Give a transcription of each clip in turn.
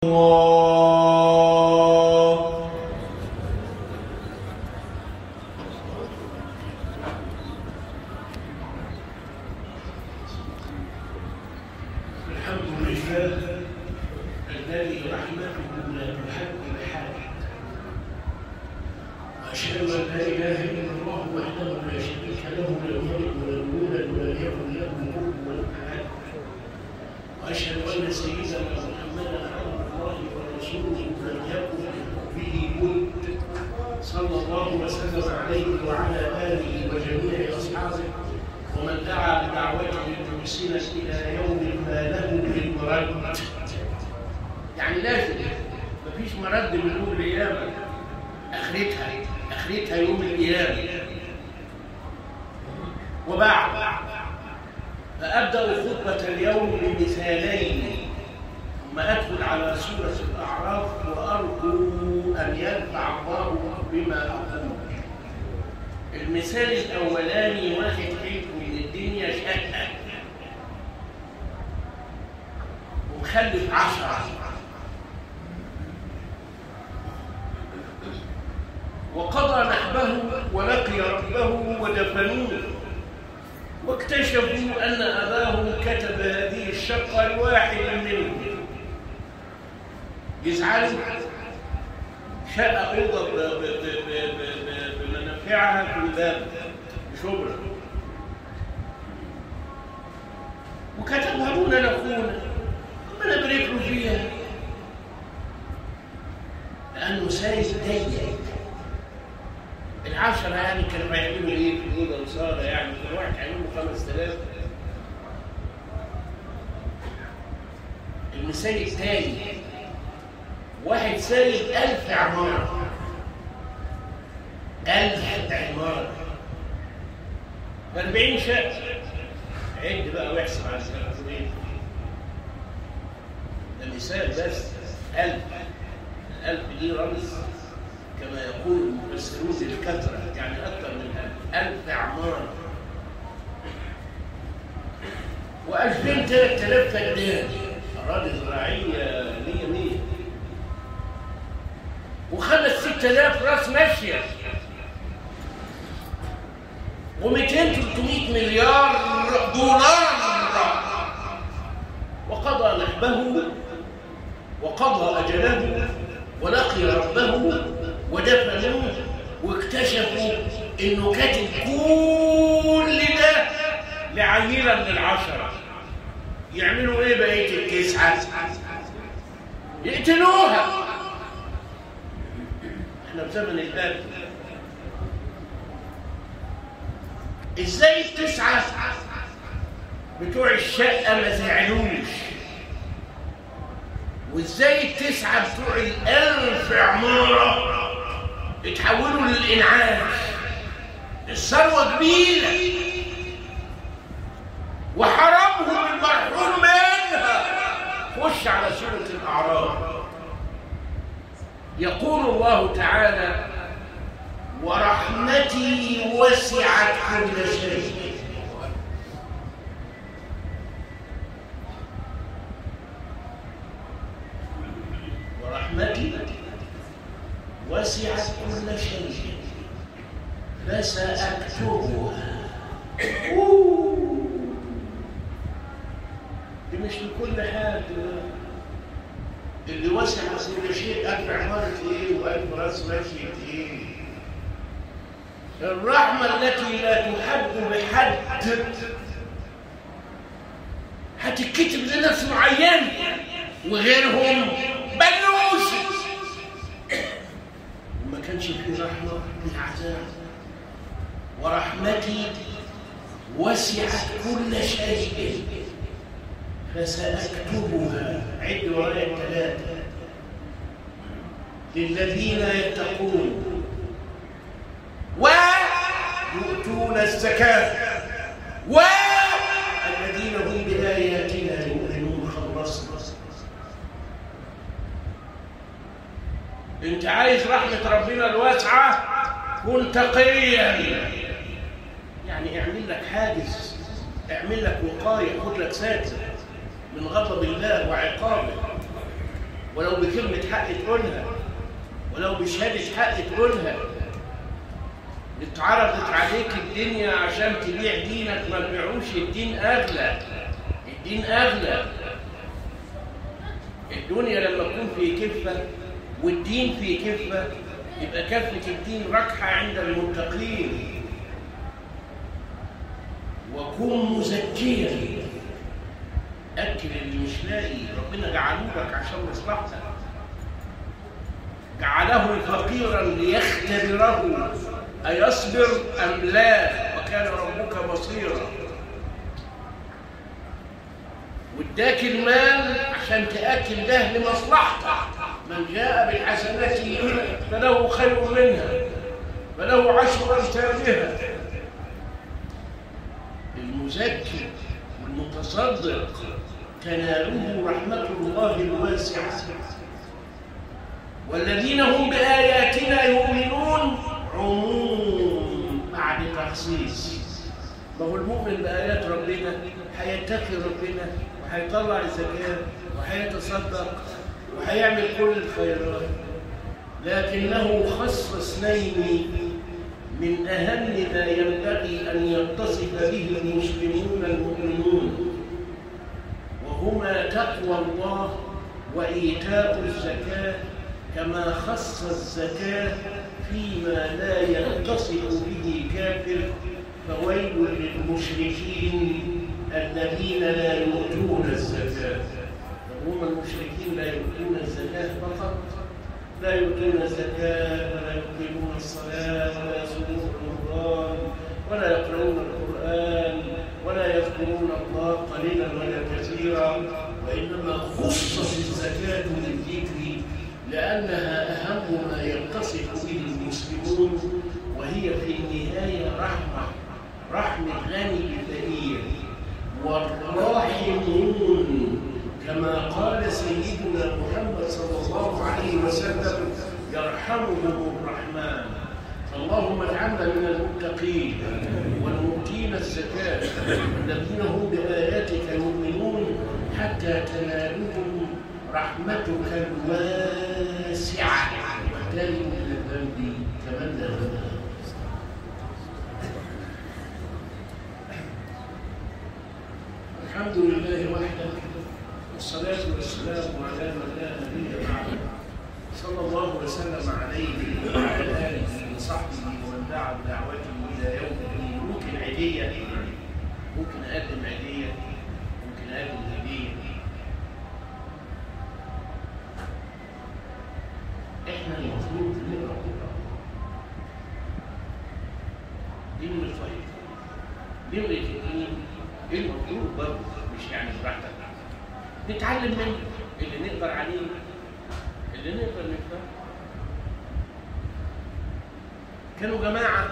الله الحمد لله الذي رحمته لا تحد بحال واشهد ان لا اله الا الله وحده لا شريك له لا يلد ولا يولد ولا يكن له كفوا احد واشهد ان سيدنا محمدا عبد الله ورسوله لم يكن به بد صلى الله وسلم عليه وعلى اله وجميع اصحابه ومن دعا بدعوته المحسنه الى يوم ما له من مرد يعني لازم مفيش مرد من يوم القيامه اخرتها اخرتها يوم القيامه وبعد فابدا خطبه اليوم بمثالين ثم ادخل على سوره الاعراف وارجو ان ينفع الله بما اقول المثال الاولاني واحد فيكم من الدنيا شقه ومخلف عشرة وقضى نحبه ولقي ربه ودفنوه واكتشفوا أن أباه كتب هذه الشقة لواحد منهم يزعلوا شقة أوضة ب- ب- ب- ب- ب- بمنافعها في الباب بشبرة وكتبها ابونا لاخونا ربنا يبارك له فيها لانه سايس ضيق العشرة يعني كانوا بيعملوا ايه في الأوضة وصالة يعني كل واحد هيعمل له 5000 المثال الثاني واحد سايب ألف عمارة ألف عمارة 40 شقة عد بقى واحسب على الكلام ايه ده مثال بس ألف الألف دي رمز كما يقول المفسرون للكثرة يعني أكثر من ألف ألف عمارة وألفين تلات آلاف فدان أراضي زراعية مية مية وخمس ست آلاف راس ماشية و200 300 مليار دولار وقضى نحبه وقضى أجله ولقي ربه ودفنوه واكتشفوا انه كاتب كل ده لعيلة من العشرة يعملوا ايه بقية التسعة يقتلوها احنا في زمن الباب ازاي التسعة بتوع الشقة ما زعلوش وازاي التسعة بتوع الألف عمارة اتحولوا للإنعاش الثروة كبيرة وحرمهم المرحوم منها خش على سورة الأعراف يقول الله تعالى ورحمتي وسعت كل شيء ورحمتي وسعت كل شيء فسأكتبها أوه. دي مش لكل حد اللي وسع كل شيء ألف عمارة إيه وألف راس ماشية إيه الرحمة التي لا تحد بحد هتتكتب لناس معين وغيرهم بلوش وما كانش فيه رحمة بالعذاب ورحمتي وسعت كل شيء فسأكتبها عد ورايا ثلاثة للذين يتقون ويؤتون الزكاة والذين هم بآياتنا يؤمنون خلصنا انت عايز رحمة ربنا الواسعة كن تقيا يعني اعمل لك حاجز اعمل لك وقاية خد لك ساتر من غضب الله وعقابه ولو بكلمة حق تقولها ولو بشهادة حق تقولها اتعرضت عليك الدنيا عشان تبيع دينك ما تبيعوش الدين أغلى الدين أغلى الدنيا لما تكون في كفة والدين في كفة يبقى كفة الدين ركحة عند المتقين وكن مزكيا أكل اللي مش لاقي ربنا جعله لك عشان مصلحتك جعله فقيرا ليختبره أيصبر أم لا وكان ربك بصيرا واداك المال عشان تأكل ده لمصلحتك من جاء بالحسنة فله خير منها فله عشر أمثالها المزكي والمتصدق تناله رحمة الله الواسعة والذين هم بآياتنا يؤمنون عموم بعد تخصيص ما هو المؤمن بآيات ربنا هيتقي ربنا وهيطلع الزكاة وهيتصدق وهيعمل كل الخيرات لكنه خص اثنين من أهم ما ينبغي أن يتصف به المسلمون المؤمنون وهما تقوى الله وإيتاء الزكاة كما خص الزكاة فيما لا يتصف به كافر فويل للمشركين الذين لا يؤتون الزكاة هم المشركين لا يؤتون الزكاة فقط لا يؤتون الزكاة ولا يقيمون الصلاة ولا يصومون رمضان ولا يقرؤون القرآن ولا يذكرون الله قليلا ولا كثيرا وإنما خصت الزكاة للذكر لأنها أهم ما يتصف به المسلمون وهي في النهاية رحمة رحمة غني بالفقير والراحمون كما قال سيدنا محمد صلى الله عليه وسلم يرحمهم الرحمن اللهم اجعلنا من المتقين والمؤتين الزكاة والذين هم بآياتك يؤمنون حتى تنالهم رحمتك الواسعة واحترم من الذنب كمن لا ذنب الحمد لله وحده والصلاة والسلام على من لا نبي بعده صلى الله وسلم عليه وعلى آله وصحبه ومن دعا بدعوته إلى يوم الدين ممكن عيدية ممكن أقدم عيدية ممكن أقدم هدية إحنا المفروض نقرأ دي من الفايدة نمرة اتنين المفروض برضه مش يعني براحتك نتعلم منه اللي نقدر عليه اللي نقدر نفهمه كانوا جماعة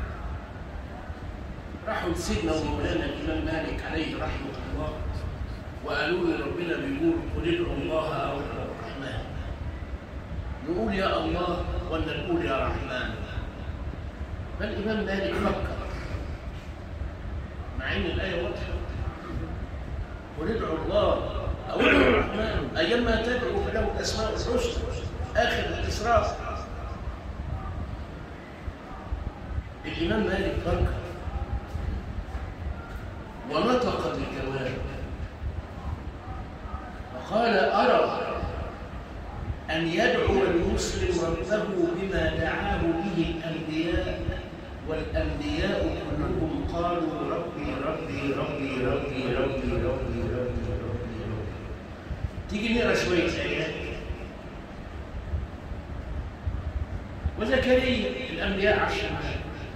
راحوا لسيدنا ومولانا الإمام مالك عليه رحمة الله وقالوا له ربنا بيقول قل ادعوا الله أو ادعوا الرحمن نقول يا الله ولا نقول يا رحمن فالإمام مالك فكر مع إن الآية واضحة قل ادعوا الله أو ادعوا الرحمن أيما تدعو فله الأسماء الحسنى آخر الإسراف الإمام مالك فكر ونطق بالجواب وقال أرى أن يدعو المسلم ربه بما دعاه به الأنبياء والأنبياء كلهم قالوا ربي ربي ربي ربي ربي ربي ربي ربي ربي تيجي نقرا شوية آيات وزكريا الأنبياء على الشمال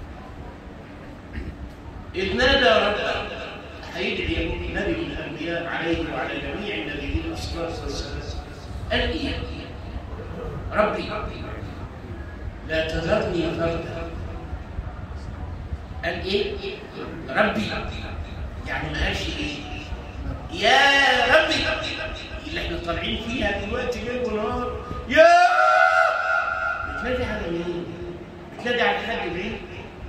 إذ نادى ربه هيدعي نبي من الأنبياء عليه وعلى جميع النبيين الصلاة والسلام قال إيه؟ ربي لا تذرني فردا قال إيه؟ ربي يعني ما قالش إيه؟ يا ربي اللي احنا طالعين فيها دلوقتي ليل ونهار يا بتنادي على مين؟ بتنادي على حد بعيد؟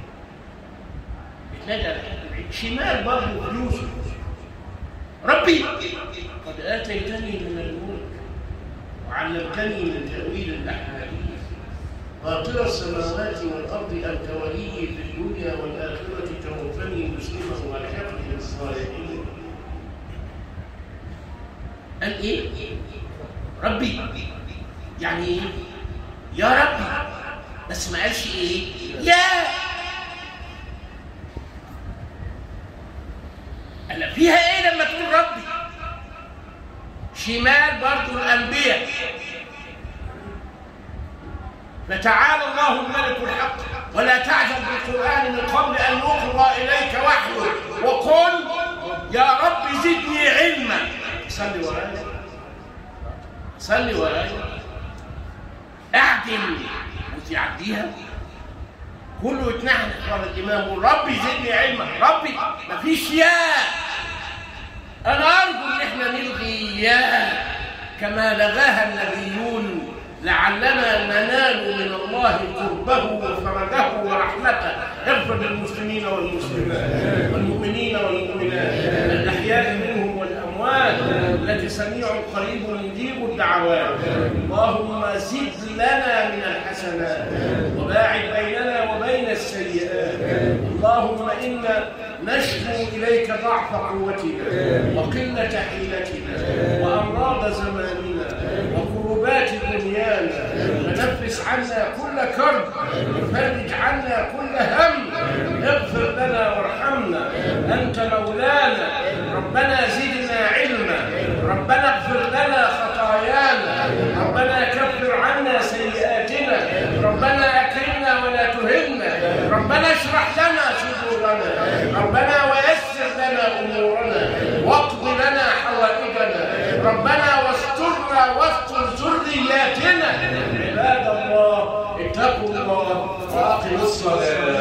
بتنادي على حد بعيد شمال برضه يوسف ربي قد آتيتني من الملك علمتني من تأويل الأحاديث فاطر السماوات والأرض أنت ولي في الدنيا والآخرة توفني مسلما والحقني بالصالحين قال إيه؟ ربي يعني إيه؟ يا ربي بس ما قالش إيه؟ يا قال فيها إيه لما تقول ربي؟ شمال برضو الأنبياء فتعالى الله الملك الحق ولا تعجل بالقرآن من قبل أن يقرأ إليك وحيه وقل يا رب زدني علما صلي ورايا صلي ورايا اعدل وتعديها كله يتنحن قال الإمام ربي زدني علما ربي مفيش يا أنا أرجو إن إحنا نلغي يا كما لغاها النبيون لعلنا ننال من الله قربه وفرجه ورحمته اغفر للمسلمين والمسلمات والمؤمنين والمؤمنات الاحياء منهم والاموات التي سميع قريب مجيب الدعوات اللهم زد لنا من الحسنات وباعد بيننا وبين السيئات اللهم انا نشكو اليك ضعف قوتنا وقله حيلتنا وامراض زماننا وكربات دنيانا ونفس عنا كل كرب وفرج عنا كل هم اغفر لنا وارحمنا انت مولانا ربنا زدنا علما ربنا اغفر لنا خطايانا ربنا كفر عنا سيئاتنا ربنا اكرمنا ولا تهنا ربنا اشرح لنا صدورنا ربنا ويسر لنا امورنا واقض لنا حوائجنا ربنا واسترنا واستر ذرياتنا عباد الله اتقوا الله واقموا الصلاه